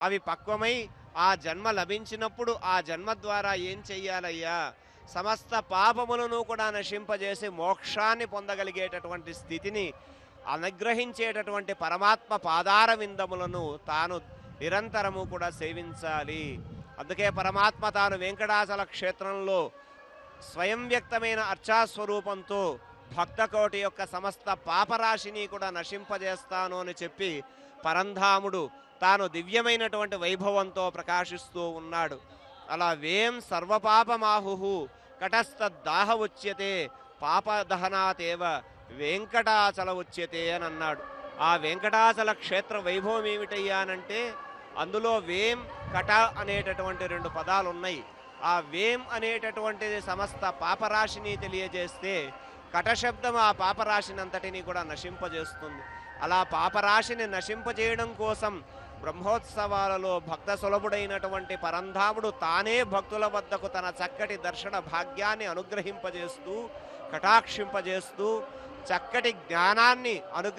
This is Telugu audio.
అవి పక్వమై ఆ జన్మ లభించినప్పుడు ఆ జన్మ ద్వారా ఏం చెయ్యాలయ్యా సమస్త పాపములను కూడా నశింపజేసి మోక్షాన్ని పొందగలిగేటటువంటి స్థితిని అనుగ్రహించేటటువంటి పరమాత్మ పాదార విందములను తాను నిరంతరము కూడా సేవించాలి అందుకే పరమాత్మ తాను వెంకటాచల క్షేత్రంలో స్వయం వ్యక్తమైన అర్చాస్వరూపంతో భక్తకోటి యొక్క సమస్త పాపరాశిని కూడా నశింపజేస్తాను అని చెప్పి పరంధాముడు తాను దివ్యమైనటువంటి వైభవంతో ప్రకాశిస్తూ ఉన్నాడు అలా వేం సర్వపాపమాహు కటస్థదాహ ఉచ్యతే పాపదహనాతేవ వెంకటాచల ఉచ్యతే అని అన్నాడు ఆ వెంకటాచల క్షేత్ర వైభవం ఏమిటయ్యానంటే అందులో వేం కట అనేటటువంటి రెండు పదాలు ఉన్నాయి ఆ వేం అనేటటువంటిది సమస్త పాపరాశిని తెలియజేస్తే కటశబ్దం ఆ పాపరాశిని అంతటిని కూడా నశింపజేస్తుంది అలా పాపరాశిని నశింపజేయడం కోసం బ్రహ్మోత్సవాలలో భక్త సులభుడైనటువంటి పరంధాముడు తానే భక్తుల వద్దకు తన చక్కటి దర్శన భాగ్యాన్ని అనుగ్రహింపజేస్తూ కటాక్షింపజేస్తూ చక్కటి జ్ఞానాన్ని అనుగ్రహ